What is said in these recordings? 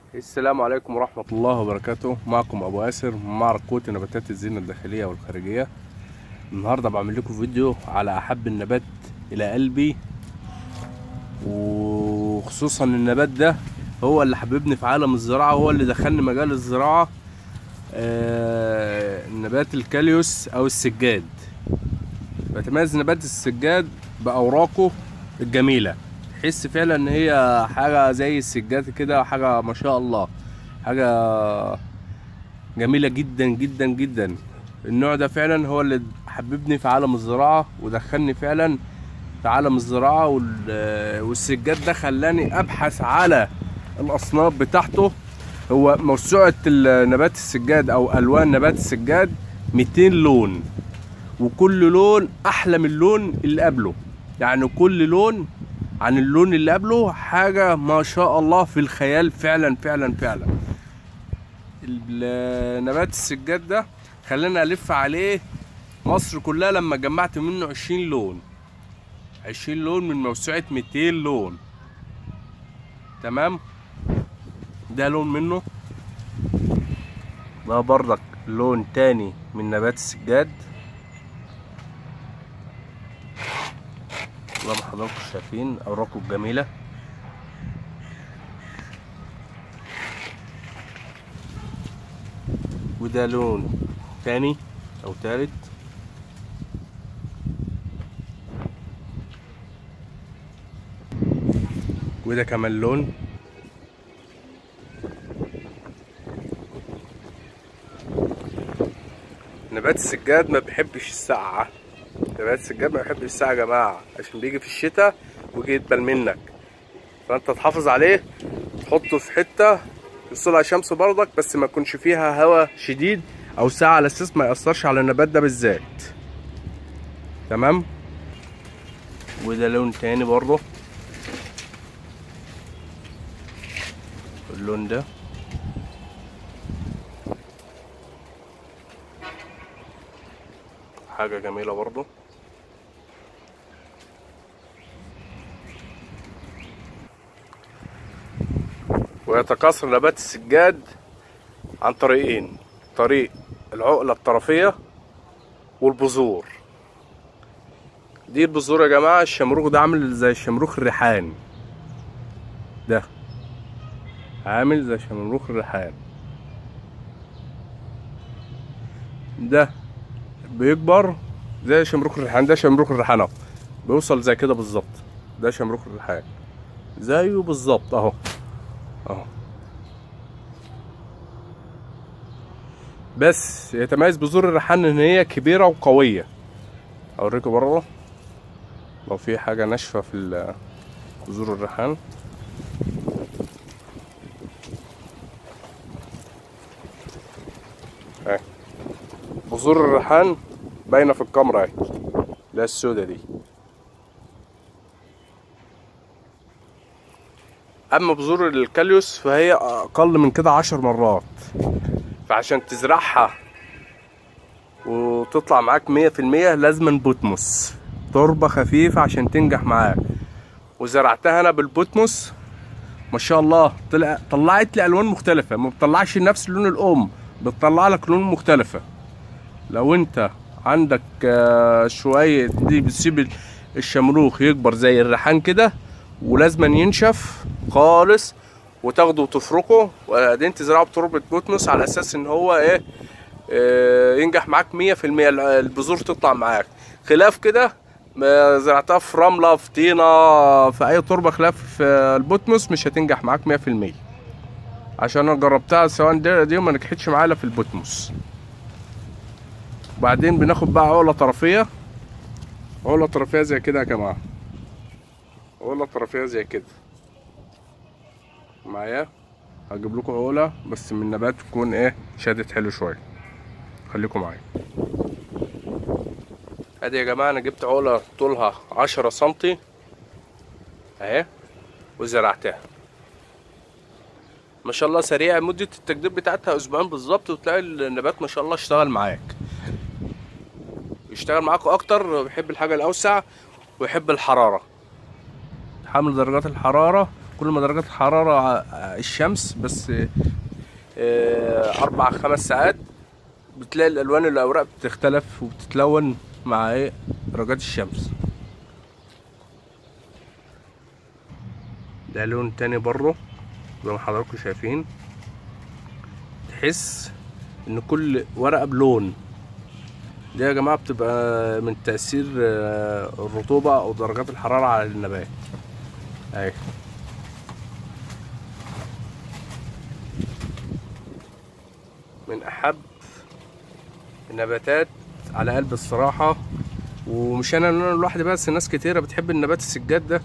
السلام عليكم ورحمة الله وبركاته معكم أبو ياسر معرض قوة نباتات الزينة الداخلية والخارجية النهاردة بعمل لكم فيديو على أحب النبات إلى قلبي وخصوصا النبات ده هو اللي حببني في عالم الزراعة هو اللي دخلني مجال الزراعة آه نبات الكاليوس أو السجاد بتميز نبات السجاد بأوراقه الجميلة تحس فعلا ان هي حاجة زي السجاد كده حاجة ما شاء الله حاجة جميلة جدا جدا جدا النوع ده فعلا هو اللي حببني في عالم الزراعة ودخلني فعلا في عالم الزراعة وال- والسجاد ده خلاني ابحث على الاصناف بتاعته هو موسوعة نبات السجاد او الوان نبات السجاد 200 لون وكل لون احلى من اللون اللي قبله يعني كل لون عن اللون اللي قبله حاجة ما شاء الله في الخيال فعلا فعلا فعلا ال- نبات السجاد ده خلاني الف عليه مصر كلها لما جمعت منه عشرين لون عشرين لون من موسوعة ميتين لون تمام ده لون منه ده برضك لون تاني من نبات السجاد زي ما حضراتكم شايفين اوراقه الجميله وده لون تاني او تالت وده كمان لون نبات السجاد ما بيحبش السقعه نبات السجاد ما بيحبش السقعه يا جماعه عشان بيجي في الشتاء ويجي يدبل منك فانت تحافظ عليه تحطه في حته يوصل على شمس برضك بس ما يكونش فيها هواء شديد او ساعه على اساس ما ياثرش على النبات ده بالذات تمام وده لون تاني برضه اللون ده حاجه جميله برضه ويتكاثر نبات السجاد عن طريقين طريق العقلة الطرفية والبذور دي البذور يا جماعة الشمروخ ده عامل زي شمروخ الريحان ده عامل زي شمروخ الريحان ده بيكبر زي شمروخ الريحان ده شمروخ الريحان اهو بيوصل زي كده بالظبط ده شمروخ الريحان زيه بالظبط اهو اهو بس يتميز بذور الريحان ان هي كبيره وقويه اوريكم بره لو في حاجه ناشفه في ال- بذور الريحان اهي بذور الريحان باينه في الكاميرا اهي ده السودا دي اما بذور الكاليوس فهي اقل من كده عشر مرات فعشان تزرعها وتطلع معاك مية في المية لازم بوتموس تربة خفيفة عشان تنجح معاك وزرعتها انا بالبوتموس ما شاء الله طلع طلعت لي الوان مختلفة ما بتطلعش نفس لون الام بتطلع لك لون مختلفة لو انت عندك آه، شوية دي بتسيب الشمروخ يكبر زي الريحان كده ولازما ينشف خالص وتاخده وتفركه وبعدين تزرعه بتربة بوتموس على اساس ان هو ايه آه، ينجح معاك مية في المية البذور تطلع معاك خلاف كده ما زرعتها في رملة في طينة في اي تربة خلاف آه، البوتموس مش هتنجح معاك مية في المية عشان انا جربتها سواء دي, دي ما نجحتش معايا إلا في البوتموس وبعدين بناخد بقى عقلة طرفية عقلة طرفية زي كده يا جماعة عقلة طرفية زي كده معايا هجيب لكم عقلة بس من نبات تكون ايه شادت حلو شوية خليكم معايا ادي يا جماعة انا جبت عقلة طولها عشرة سنتي اهي وزرعتها ما شاء الله سريع مدة التجديد بتاعتها اسبوعين بالظبط وتلاقي النبات ما شاء الله اشتغل معاك يشتغل معاك اكتر بيحب الحاجة الاوسع ويحب الحرارة حمل درجات الحرارة كل ما درجات الحراره ع- الشمس بس آه، اربع خمس ساعات بتلاقي الالوان الاوراق بتختلف وبتتلون مع ايه درجات الشمس ده لون تاني بره زي ما حضراتكم شايفين تحس ان كل ورقه بلون دي يا جماعه بتبقى من تاثير آه، الرطوبه او درجات الحراره على النبات اهي من احب النباتات على قلب الصراحه ومش انا انا لوحدي بس ناس كتيره بتحب النبات السجاد ده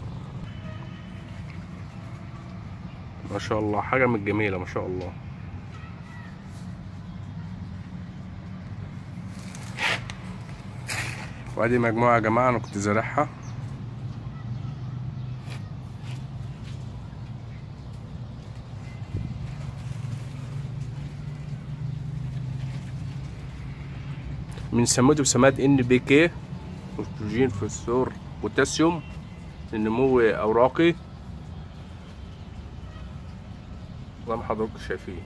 ما شاء الله حاجه من الجميله ما شاء الله وادي مجموعه يا جماعه انا كنت زارعها من سموته بسمات ان بي كي استروجين فوسفور بوتاسيوم لنمو اوراقي زي ما حضراتكم شايفين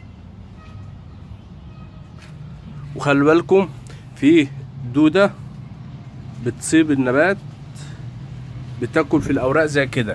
وخلي بالكم في دودة بتصيب النبات بتاكل في الاوراق زي كده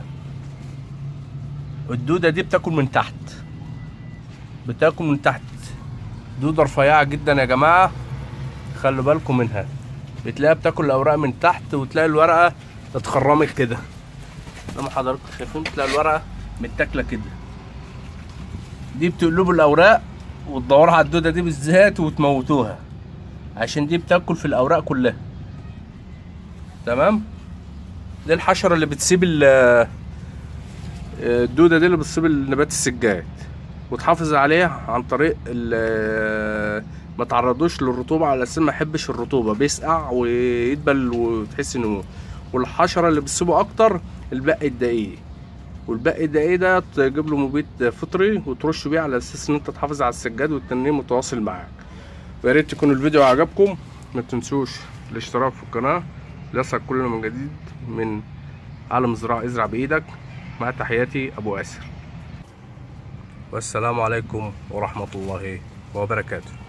الدودة دي بتاكل من تحت بتاكل من تحت دودة رفيعة جدا يا جماعة خلوا بالكم منها بتلاقيها بتاكل الاوراق من تحت وتلاقي الورقة اتخرمت كده زي ما حضراتكم شايفين بتلاقي الورقة متاكلة كده دي بتقلبوا الاوراق وتدوروا على الدوده دي بالذات وتموتوها عشان دي بتاكل في الاوراق كلها تمام دي الحشره اللي بتسيب ال- الدوده دي اللي بتصيب النبات السجاد وتحافظ عليها عن طريق ال- ما تعرضوش للرطوبه على اساس ما يحبش الرطوبه بيسقع ويدبل وتحس انه والحشره اللي بتسيبه اكتر البق الدقيق والباقي الدقيق ده تجيب له مبيد فطري وترش بيه على اساس ان انت تحافظ على السجاد والتنين متواصل معاك ويا ريت يكون الفيديو عجبكم ما تنسوش الاشتراك في القناه ليصل كل من جديد من عالم الزراعه ازرع بايدك مع تحياتي ابو اسر والسلام عليكم ورحمه الله وبركاته